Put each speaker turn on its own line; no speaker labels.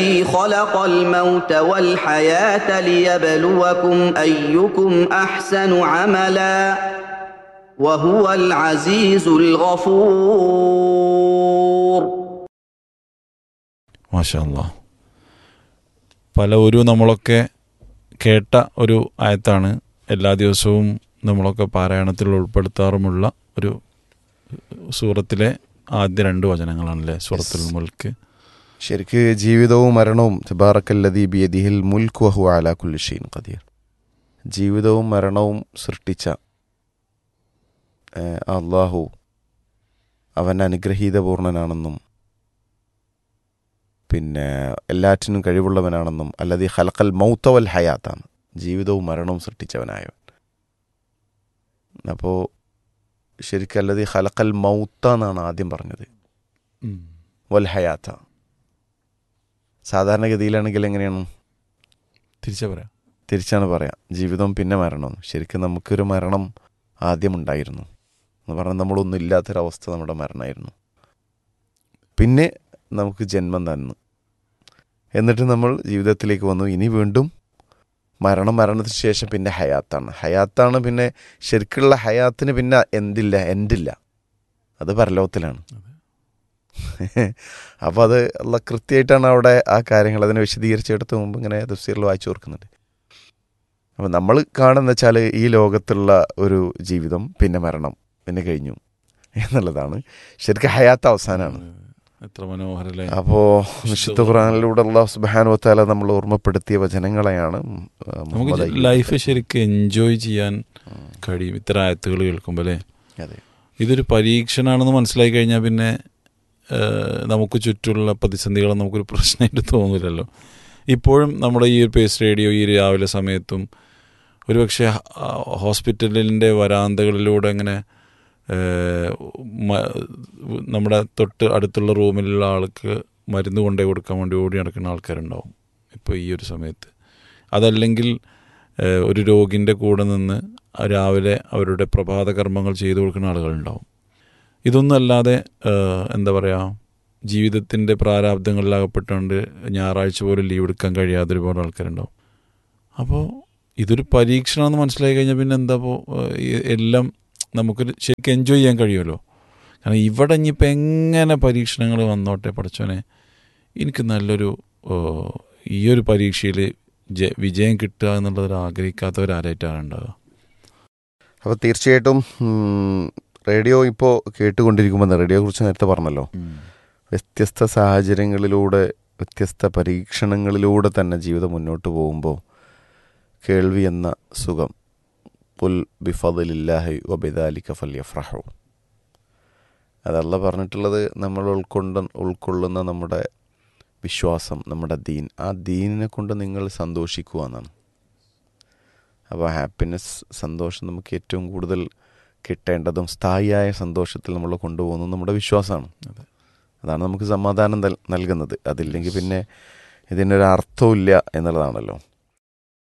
خلق الموت والحياة ليبلوكم أيكم أحسن عملا وهو العزيز الغفور
മാഷാല്ലാ പല ഒരു നമ്മളൊക്കെ കേട്ട ഒരു ആയത്താണ് എല്ലാ ദിവസവും നമ്മളൊക്കെ പാരായണത്തിൽ ഉൾപ്പെടുത്താറുമുള്ള ഒരു സൂറത്തിലെ ആദ്യ രണ്ട് വചനങ്ങളാണല്ലേ സൂറത്തുൽ മുൽക്ക്
ശരിക്ക് ജീവിതവും മരണവും തബാറക്കല്ലദീ ബിയദിഹിൽ മുൽക്ക് വഹു അലാ കുല്ലി ഷൈൻ ഖദീർ ജീവിതവും മരണവും സൃഷ്ടിച്ച ഏഹ്, അള്ളാഹു അവൻ അനുഗ്രഹീതപൂർണനാണെന്നും പിന്നെ എല്ലാറ്റിനും കഴിവുള്ളവനാണെന്നും അല്ലതി ഹലക്കൽ മൗത്തവൽ ഹയാത്താണ് ജീവിതവും മരണവും സൃഷ്ടിച്ചവനായവൻ അപ്പോൾ ശരിക്കും അല്ലതി ഹലക്കൽ മൗത്ത എന്നാണ് ആദ്യം പറഞ്ഞത് വൽ ഹയാത്ത സാധാരണഗതിയിലാണെങ്കിൽ എങ്ങനെയാണ്
തിരിച്ചു പറയാം
തിരിച്ചാണ് പറയാം ജീവിതം പിന്നെ മരണം ശരിക്കും നമുക്കൊരു മരണം ആദ്യം ഉണ്ടായിരുന്നു എന്ന് പറഞ്ഞാൽ നമ്മളൊന്നും ഇല്ലാത്തൊരവസ്ഥ നമ്മുടെ മരണമായിരുന്നു പിന്നെ നമുക്ക് ജന്മം തന്നു എന്നിട്ട് നമ്മൾ ജീവിതത്തിലേക്ക് വന്നു ഇനി വീണ്ടും മരണം മരണത്തിന് ശേഷം പിന്നെ ഹയാത്താണ് ഹയാത്താണ് പിന്നെ ശരിക്കുള്ള ഹയാത്തിന് പിന്നെ എന്തില്ല എൻഡില്ല അത് പരലോകത്തിലാണ് അപ്പോൾ അത് അല്ല കൃത്യമായിട്ടാണ് അവിടെ ആ കാര്യങ്ങൾ അതിനെ വിശദീകരിച്ചെടുത്ത് മുമ്പ് ഇങ്ങനെ തഫ്സീറിൽ വായിച്ചു കൊടുക്കുന്നുണ്ട് അപ്പോൾ നമ്മൾ കാണുന്ന വെച്ചാൽ ഈ ലോകത്തുള്ള ഒരു ജീവിതം പിന്നെ മരണം പിന്നെ കഴിഞ്ഞു എന്നുള്ളതാണ് ശരിക്കും ഹയാത്ത് അവസാനമാണ്
എത്ര മനോഹരല്ലേ
അപ്പോൾ വിശുദ്ധ ഖുറാനിലൂടെ അള്ളാഹു സുബാനു വത്താല നമ്മൾ ഓർമ്മപ്പെടുത്തിയ വചനങ്ങളെയാണ് ഉം, ആ,
നമുക്ക്
മുഹമ്മദ് അയ്യൂബ്
ലൈഫ് ശരിക്കും എൻജോയ് ചെയ്യാൻ കഴിയും ഇത്തരം ആയത്തുകൾ കേൾക്കുമ്പോൾ അല്ലേ
അതെ
ഇതൊരു പരീക്ഷണമാണെന്ന് മനസ്സിലായി കഴിഞ്ഞാൽ പിന്നെ ഏഹ്, നമുക്ക് ചുറ്റുമുള്ള പ്രതിസന്ധികൾ നമുക്കൊരു പ്രശ്നമായിട്ട് തോന്നില്ലല്ലോ ഇപ്പോഴും നമ്മുടെ ഈ ഒരു പേസ് റേഡിയോ ഈ രാവിലെ സമയത്തും ഒരുപക്ഷെ ഹ- ഹോസ്പിറ്റലിൻ്റെ വരാന്തകളിലൂടെ അങ്ങനെ ഏഹ്, മ- നമ്മുടെ തൊട്ട് അടുത്തുള്ള റൂമിലുള്ള ആൾക്ക് മരുന്ന് കൊണ്ടേ കൊടുക്കാൻ വേണ്ടി ഓടി നടക്കുന്ന ആൾക്കാരുണ്ടാവും ഇപ്പോൾ ഈ ഒരു സമയത്ത് അതല്ലെങ്കിൽ ഏഹ്, ഒരു രോഗിൻ്റെ കൂടെ നിന്ന് രാവിലെ അവരുടെ പ്രഭാത കർമ്മങ്ങൾ ചെയ്തു കൊടുക്കുന്ന ആളുകളുണ്ടാവും ഇതൊന്നും അല്ലാതെ ഏഹ്, എന്താ പറയുക ജീവിതത്തിൻ്റെ പ്രാരാബ്ദങ്ങളിലകപ്പെട്ടുകൊണ്ട് ഞായറാഴ്ച പോലും ലീവ് എടുക്കാൻ കഴിയാത്ത ഒരുപാട് ആൾക്കാരുണ്ടാവും അപ്പോൾ ഇതൊരു പരീക്ഷണമെന്ന് മനസ്സിലായി കഴിഞ്ഞാൽ പിന്നെ എന്താ ഇപ്പോൾ എല്ലാം നമുക്ക് ശരിക്കും എൻജോയ് ചെയ്യാൻ കഴിയുമല്ലോ കാരണം ഇവിടെ ഇനിയിപ്പോൾ എങ്ങനെ പരീക്ഷണങ്ങൾ വന്നോട്ടെ പഠിച്ചോനെ എനിക്ക് നല്ലൊരു ഏഹ്, ഈ ഒരു പരീക്ഷയിൽ ജ- വിജയം കിട്ടുക എന്നുള്ളത് ആഗ്രഹിക്കാത്തവരാരായിട്ടാണ് ഉണ്ടാവുക
അപ്പോൾ തീർച്ചയായിട്ടും ഉം, റേഡിയോ ഇപ്പോൾ കേട്ടുകൊണ്ടിരിക്കുമ്പോൾ റേഡിയോയെ കുറിച്ച് നേരത്തെ പറഞ്ഞല്ലോ വ്യത്യസ്ത സാഹചര്യങ്ങളിലൂടെ വ്യത്യസ്ത പരീക്ഷണങ്ങളിലൂടെ തന്നെ ജീവിതം മുന്നോട്ട് പോകുമ്പോൾ കേൾവി എന്ന സുഖം പുൽ ബിഫദില്ലാഹി വബിദാലിക ഫല്യഫ്രഹു അതല്ല പറഞ്ഞിട്ടുള്ളത് നമ്മൾ ഉൾക്കൊണ്ട ഉൾക്കൊള്ളുന്ന നമ്മുടെ വിശ്വാസം നമ്മുടെ ദീൻ ആ ദീനിനെ കൊണ്ട് നിങ്ങൾ സന്തോഷിക്കുക എന്നാണ് അപ്പോൾ ഹാപ്പിനെസ് സന്തോഷം നമുക്ക് ഏറ്റവും കൂടുതൽ കിട്ടേണ്ടതും സ്ഥായിയായ സന്തോഷത്തിൽ നമ്മൾ കൊണ്ടുപോകുന്നത് നമ്മുടെ വിശ്വാസമാണ്
അതെ.
അതാണ് നമുക്ക് സമാധാനം നൽ- നൽകുന്നത് അതില്ലെങ്കിൽ പിന്നെ ഇതിനൊരു അർത്ഥമില്ല എന്നുള്ളതാണല്ലോ